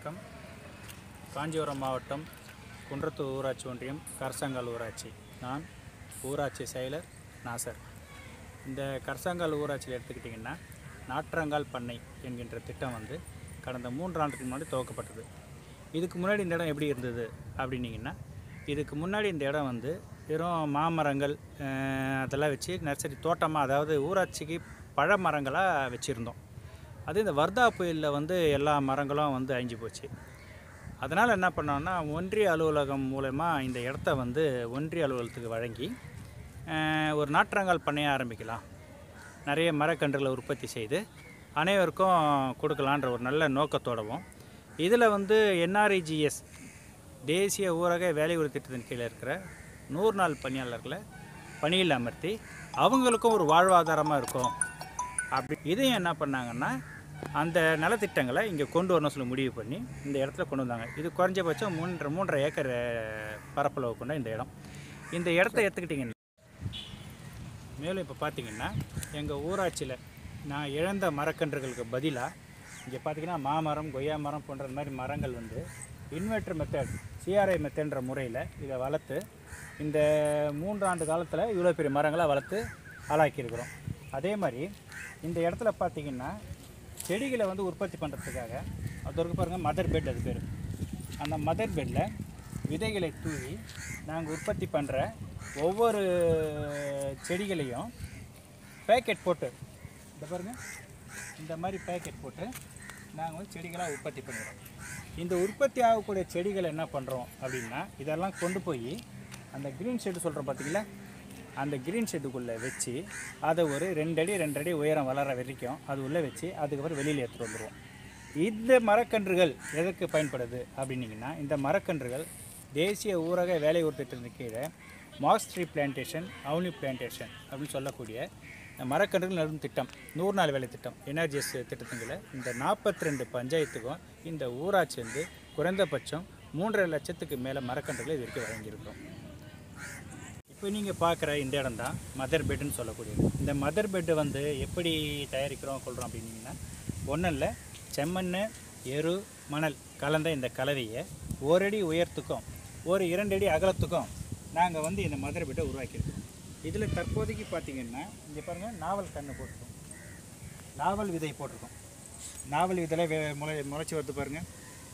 வணக்கம் காஞ்சிபுரம் மாவட்டம் குன்றத்தூர் ஊராட்சி ஒன்றியம் கரசங்கால் ஊராட்சி நான் ஊராட்சி செயலர் நாசர் இந்த கரசங்கால் ஊராட்சியில் எடுத்துக்கிட்டிங்கன்னா நாற்றங்கால் பண்ணை என்கின்ற திட்டம் வந்து கடந்த மூன்று ஆண்டுக்கு முன்னாடி துவக்கப்பட்டது இதுக்கு முன்னாடி இந்த இடம் எப்படி இருந்தது அப்படின்னீங்கன்னா இதுக்கு முன்னாடி இந்த இடம் வந்து வெறும் மாமரங்கள் அஹ், அதெல்லாம் வச்சு நர்சரி தோட்டமாக அதாவது ஊராட்சிக்கு பழ மரங்களாக வச்சுருந்தோம் அது இந்த வர்தா புயலில் வந்து எல்லா மரங்களும் வந்து அழிஞ்சு போச்சு அதனால் என்ன பண்ணோம்னா ஒன்றிய அலுவலகம் மூலயமா இந்த இடத்த வந்து ஒன்றிய அலுவலகத்துக்கு வழங்கி அஹ், ஒரு நாற்றங்கால் பண்ணையை ஆரம்பிக்கலாம் நிறைய மரக்கன்றுகளை உற்பத்தி செய்து அனைவருக்கும் கொடுக்கலான்ற ஒரு நல்ல நோக்கத்தோடவும் இதில் வந்து என்ஆர்இஜிஎஸ் தேசிய ஊரக வேலை உறுதி திட்டத்தின் கீழே இருக்கிற நூறு நாள் பணியாளர்களை பணியில் அமர்த்தி அவங்களுக்கும் ஒரு வாழ்வாதாரமாக இருக்கும் அப்படி இதையும் என்ன பண்ணாங்கன்னா அந்த நலத்திட்டங்களை இங்கே கொண்டு வரணும் சொல்லி முடிவு பண்ணி இந்த இடத்துல கொண்டு வந்தாங்க இது குறைஞ்சபட்சம் மூன்றரை மூன்றரை ஏக்கர் அஹ், பரப்பளவு கொண்ட இந்த இடம் இந்த இடத்த எடுத்துக்கிட்டிங்கன்னா மேலும் இப்போ பார்த்தீங்கன்னா எங்கள் ஊராட்சியில் நான் இழந்த மரக்கன்றுகளுக்கு பதிலாக இங்கே பார்த்தீங்கன்னா மாமரம் கொய்யா மரம் போன்ற மாதிரி மரங்கள் வந்து இன்வெர்டர் மெத்தட் சிஆர்ஐ மெத்தட்ன்ற முறையில் இதை வளர்த்து இந்த மூன்றாண்டு காலத்தில் இவ்வளோ பெரிய மரங்களை வளர்த்து ஆளாக்கியிருக்கிறோம் அதே மாதிரி இந்த இடத்துல பார்த்தீங்கன்னா செடிகளை வந்து உற்பத்தி பண்ணுறதுக்காக அது இருக்கு பாருங்கள் மதர் பெட் அது பேர் அந்த மதர் பெட்டில் விதைகளை தூவி நாங்கள் உற்பத்தி பண்ணுற ஒவ்வொரு செடிகளையும் பேக்கெட் போட்டு இந்த பாருங்கள் இந்த மாதிரி பேக்கெட் போட்டு நாங்கள் வந்து செடிகளாக உற்பத்தி பண்ணுறோம் இந்த உற்பத்தி ஆகக்கூடிய செடிகளை என்ன பண்ணுறோம் அப்படின்னா இதெல்லாம் கொண்டு போய் அந்த க்ரீன் ஷெட்டு சொல்கிறோம் பார்த்தீங்களா அந்த க்ரீன் ஷெட்டுக்குள்ளே வச்சு அதை ஒரு ரெண்டு அடி ரெண்டு அடி உயரம் வளர வரைக்கும் அது உள்ளே வச்சு அதுக்கப்புறம் வெளியில் எடுத்துகிட்டு வந்துடுவோம் இந்த மரக்கன்றுகள் எதற்கு பயன்படுது அப்படின்னீங்கன்னா இந்த மரக்கன்றுகள் தேசிய ஊரக வேலை உற்பத்தியின் கீழே mass tree plantation avenue plantation அப்படின்னு சொல்லக்கூடிய இந்த மரக்கன்றுகள் நடும் திட்டம் நூறு நாள் வேலை திட்டம் எனர்ஜிஎஸ் திட்டத்தின் கீழே இந்த நாற்பத்தி ரெண்டு பஞ்சாயத்துக்கும் இந்த ஊராட்சி வந்து குறைந்தபட்சம் மூன்றரை லட்சத்துக்கு மேலே மரக்கன்றுகளை இது வரைக்கும் வழங்கியிருக்கிறோம் இப்போ நீங்கள் பார்க்குற இந்த இடம் தான் மதர் பெட்டுன்னு சொல்லக்கூடியது இந்த மதர் பெட்டு வந்து எப்படி தயாரிக்கிறோம் கொள்கிறோம் அப்படின்னீங்கன்னா ஒன்றும் இல்லை செம்மண் எரு மணல் கலந்த இந்த கலவையை ஓரடி உயரத்துக்கும் ஒரு இரண்டு அடி அகலத்துக்கும் நாங்கள் வந்து இந்த மதர் பெட்டை உருவாக்கியிருக்கோம் இதில் தற்போதைக்கு பார்த்தீங்கன்னா இங்கே பாருங்கள் நாவல் கன்று போட்டிருக்கோம் நாவல் விதை போட்டிருக்கோம் நாவல் விதையில் வே முளை முளைச்சி வருது பாருங்கள்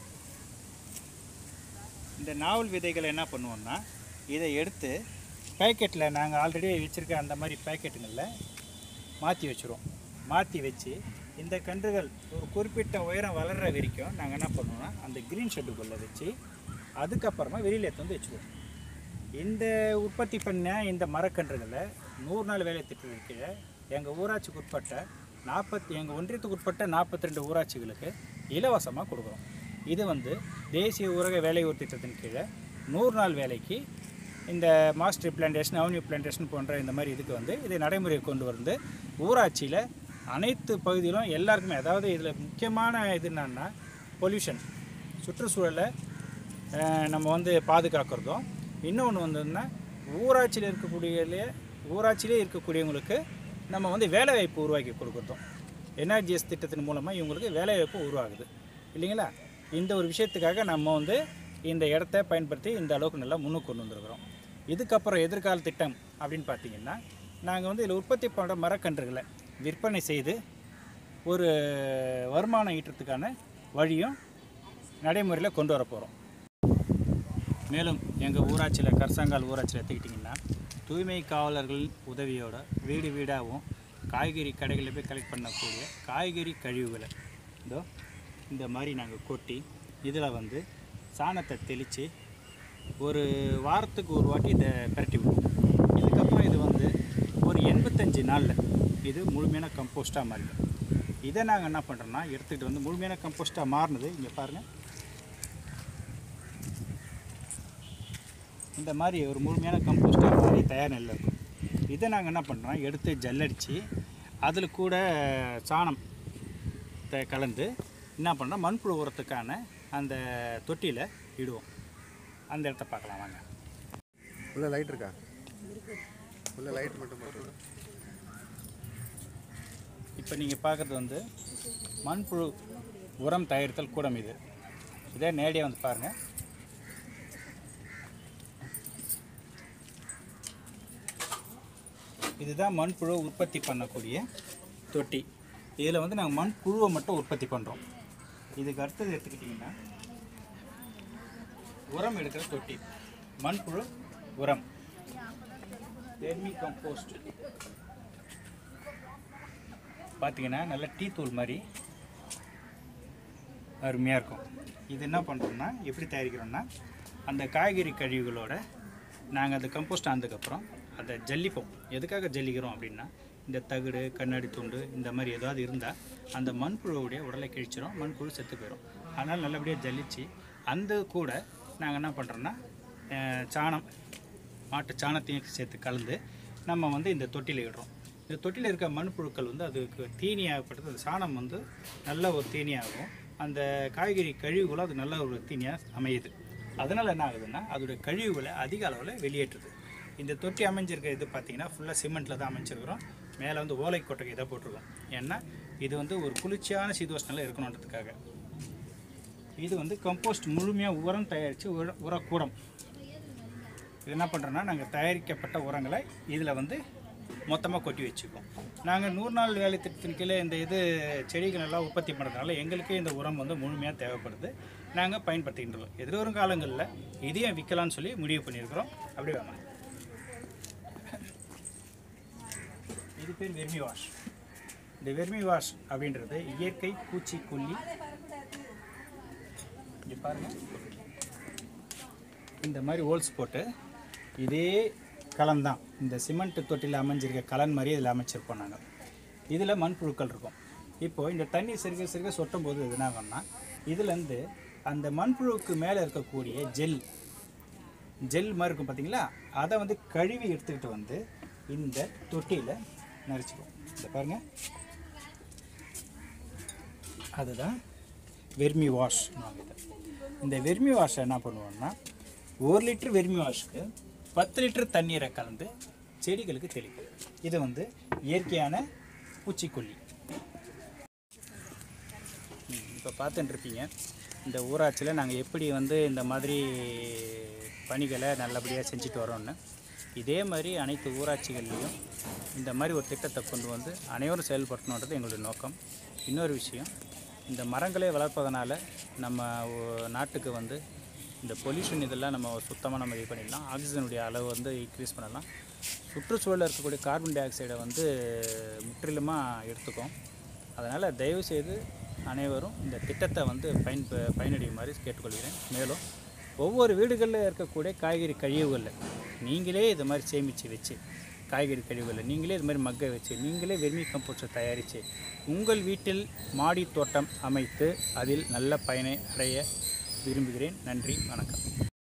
இந்த நாவல் விதைகளை என்ன பண்ணுவோம்னா இதை எடுத்து பேக்கெட்டில் நாங்கள் ஆல்ரெடி வச்சுருக்க அந்த மாதிரி பேக்கெட்டுங்களில் மாற்றி வச்சுருவோம் மாற்றி வச்சு இந்த கன்றுகள் ஒரு குறிப்பிட்ட உயரம் வளர்கிற வரைக்கும் நாங்கள் என்ன பண்ணுவோம்னா அந்த க்ரீன் ஷெட்டுக்குள்ளே வச்சு அதுக்கப்புறமா வெளியில் எடுத்து வந்து வச்சுருவோம் இந்த உற்பத்தி பண்ண இந்த மரக்கன்றுகளை நூறு நாள் வேலை திட்டத்தின் கீழே எங்கள் ஊராட்சிக்கு உட்பட்ட நாற்பத்தி எங்கள் ஒன்றியத்துக்கு உட்பட்ட நாற்பத்தி ரெண்டு ஊராட்சிகளுக்கு இலவசமாக கொடுக்குறோம் இது வந்து தேசிய ஊரக வேலை உறுதி திட்டத்தின் கீழே நூறு நாள் வேலைக்கு இந்த மாஸ்டர் பிளான்டேஷன் அவென்யூ பிளான்டேஷன் போன்ற இந்த மாதிரி இதுக்கு வந்து இதை நடைமுறையை கொண்டு வந்து ஊராட்சியில் அனைத்து பகுதியிலும் எல்லாருக்குமே அதாவது இதில் முக்கியமான இது என்னன்னா பொல்யூஷன் சுற்றுச்சூழலை அஹ், நம்ம வந்து பாதுகாக்கிறதும் இன்னொன்று வந்துன்னா ஊராட்சியில் இருக்கக்கூடிய ஊராட்சியிலே இருக்கக்கூடியவங்களுக்கு நம்ம வந்து வேலைவாய்ப்பு உருவாக்கி கொடுக்குறதும் என்ஆர்ஜிஎஸ் திட்டத்தின் மூலமாக இவங்களுக்கு வேலைவாய்ப்பு உருவாகுது இல்லைங்களா இந்த ஒரு விஷயத்துக்காக நம்ம வந்து இந்த இடத்த பயன்படுத்தி இந்த அளவுக்கு நல்லா முன்னுக்கு கொண்டு வந்திருக்கிறோம் இதுக்கப்புறம் எதிர்கால திட்டம் அப்படின்னு பார்த்தீங்கன்னா நாங்கள் வந்து இதில் உற்பத்தி பண்ணுற மரக்கன்றுகளை விற்பனை செய்து ஒரு வருமானம் ஈட்டுறதுக்கான வழியும் நடைமுறையில் கொண்டு வர போகிறோம் மேலும் எங்கள் ஊராட்சியில் கரசாங்கால் ஊராட்சியில் எடுத்துக்கிட்டிங்கன்னா தூய்மை காவலர்கள் உதவியோட வீடு வீடாகவும் காய்கறி கடைகளில் போய் கலெக்ட் பண்ணக்கூடிய காய்கறி கழிவுகளை இதோ இந்த மாதிரி நாங்கள் கொட்டி இதில் வந்து சாணத்தை தெளித்து ஒரு வாரத்துக்கு ஒரு வாட்டி இதை பிரட்டி விடுவோம் இதுக்கப்புறம் இது வந்து ஒரு எண்பத்தஞ்சு நாளில் இது முழுமையான கம்போஸ்ட்டாக மாறிடும் இதை நாங்கள் என்ன பண்ணுறோன்னா எடுத்துக்கிட்டு வந்து முழுமையான கம்போஸ்ட்டாக மாறினது இங்கே பாருங்கள் இந்த மாதிரி ஒரு முழுமையான கம்போஸ்டாக மாதிரி தயார் நெல் இருக்கும் இதை நாங்கள் என்ன பண்ணுறோம் எடுத்து ஜல்லடித்து அதில் கூட சாணம் த- கலந்து என்ன பண்ணுறோம் மண்புழு உரத்துக்கான அந்த தொட்டியில் இடுவோம் அந்த இடத்த பார்க்கலாம் வாங்க உள்ள லைட் இருக்கா உள்ள லைட் மட்டும் போட்டு இப்போ நீங்கள் பார்க்குறது வந்து மண்புழு உரம் தயாரித்தல் கூடம் இது இதே நேரடியாக வந்து பாருங்கள் இதுதான் மண்புழு உற்பத்தி பண்ணக்கூடிய தொட்டி இதில் வந்து நாங்கள் மண்புழுவை மட்டும் உற்பத்தி பண்ணுறோம் இதுக்கு அடுத்தது எடுத்துக்கிட்டிங்கன்னா உரம் எடுக்கிற தொட்டி மண்புழு உரம் வெர்மி கம்போஸ்ட் பார்த்தீங்கன்னா நல்ல டீ தூள் மாதிரி அருமையாக இருக்கும் இது என்ன பண்ணுறோம்னா எப்படி தயாரிக்கிறோம்னா அந்த காய்கறி கழிவுகளோட நாங்கள் அந்த கம்போஸ்ட் ஆனதுக்கப்புறம் அதை ஜல்லிப்போம் எதுக்காக ஜல்லிக்கிறோம் அப்படின்னா இந்த தகுடு கண்ணாடி துண்டு இந்த மாதிரி ஏதாவது இருந்தால் அந்த மண்புழுவுடைய உடலை கிழிச்சிரும் மண்புழு செத்து போயிடும் அதனால் நல்லபடியாக ஜல்லிச்சு அந்த கூட நாங்கள் என்ன பண்ணுறோன்னா அஹ், சாணம் மாட்டு சாணத்தையும் சேர்த்து கலந்து நம்ம வந்து இந்த தொட்டியில் இடுறோம் இந்த தொட்டியில் இருக்க மண்புழுக்கள் வந்து அதுக்கு தீனியாகப்பட்டது அந்த சாணம் வந்து நல்ல ஒரு தீனியாகும் அந்த காய்கறி கழிவுகளும் அது நல்ல ஒரு தீனியாக அமையுது அதனால் என்ன ஆகுதுன்னா அதோடைய கழிவுகளை அதிக அளவில் வெளியேற்றுது இந்த தொட்டி அமைஞ்சிருக்க இது பார்த்தீங்கன்னா ஃபுல்லாக சிமெண்ட்டில் தான் அமைஞ்சிருக்கிறோம் மேலே வந்து ஓலை கொட்டகை இதை போட்டிருக்கோம் ஏன்னா இது வந்து ஒரு குளிர்ச்சியான சீதோஷ்ணில் இருக்கணுன்றதுக்காக இது வந்து கம்போஸ்ட் முழுமையாக உரம் தயாரித்து உர உரக்கூடம் இது என்ன பண்ணுறோன்னா நாங்கள் தயாரிக்கப்பட்ட உரங்களை இதில் வந்து மொத்தமாக கொட்டி வச்சுக்குவோம் நாங்கள் நூறு நாள் வேலை திட்டத்தின் கீழே இந்த இது செடிகள் எல்லாம் உற்பத்தி பண்ணுறதுனால எங்களுக்கே இந்த உரம் வந்து முழுமையாக தேவைப்படுது நாங்கள் பயன்படுத்திக்கிட்டு எதிர்வரும் காலங்களில் இதையும் விற்கலாம்னு சொல்லி முடிவு பண்ணியிருக்கிறோம் அப்படி வேணாம் இது பேர் வெர்மி வாஷ் இந்த வெர்மி வாஷ் அப்படின்றது இயற்கை பூச்சிக்கொல்லி இங்கே பாருங்கள் இந்த மாதிரி ஹோல்ஸ் போட்டு இதே கலன் தான் இந்த சிமெண்ட் தொட்டியில் அமைஞ்சிருக்க கலன் மாதிரி இதில் அமைச்சிருப்போம் நாங்கள் இதில் மண்புழுக்கள் இருக்கும் இப்போது இந்த தண்ணி சிறுக சிறுக சொட்டும் போது இது என்ன ஆகும்னா இதுலேருந்து அந்த மண்புழுவுக்கு மேலே இருக்கக்கூடிய ஜெல் ஜெல் மாதிரி இருக்கும் பார்த்தீங்களா அதை வந்து கழுவி எடுத்துக்கிட்டு வந்து இந்த தொட்டியில் நரைச்சிக்கும் இந்த பாருங்கள் அதுதான் வெர்மி வாஷ் இதை இந்த வெர்மி வாஷை என்ன பண்ணுவோம்னா ஒரு லிட்டர் வெர்மி வாஷ்க்கு பத்து லிட்டர் தண்ணீரை கலந்து செடிகளுக்கு தெளிக்கும் இது வந்து இயற்கையான பூச்சிக்கொல்லி இப்போ பார்த்துட்டு இருப்பீங்க இந்த ஊராட்சியில் நாங்கள் எப்படி வந்து இந்த மாதிரி பணிகளை நல்லபடியாக செஞ்சுட்டு வரோம்னு இதே மாதிரி அனைத்து ஊராட்சிகள்லேயும் இந்த மாதிரி ஒரு திட்டத்தை கொண்டு வந்து அனைவரும் செயல்படுத்தணுன்றது எங்களுடைய நோக்கம் இன்னொரு விஷயம் இந்த மரங்களை வளர்ப்பதனால நம்ம ஒ- நாட்டுக்கு வந்து இந்த பொல்யூஷன் இதெல்லாம் நம்ம சுத்தமாக நம்ம இது பண்ணிடலாம் ஆக்சிஜனுடைய அளவு வந்து இன்க்ரீஸ் பண்ணலாம் சுற்றுச்சூழலில் இருக்கக்கூடிய கார்பன் டை ஆக்சைடை வந்து முற்றிலுமாக எடுத்துக்கும் அதனால் தயவுசெய்து அனைவரும் இந்த திட்டத்தை வந்து பயன் பயனடையுமாறு கேட்டுக்கொள்கிறேன் மேலும் ஒவ்வொரு வீடுகளில் இருக்கக்கூடிய காய்கறி கழிவுகளில் நீங்களே இது மாதிரி சேமித்து வச்சு காய்கறி கழிவுகளை நீங்களே இது மாதிரி மக்க வச்சு நீங்களே வெர்மி கம்போஸ்டை தயாரித்து உங்கள் வீட்டில் மாடி தோட்டம் அமைத்து அதில் நல்ல பயனை அடைய விரும்புகிறேன் நன்றி வணக்கம்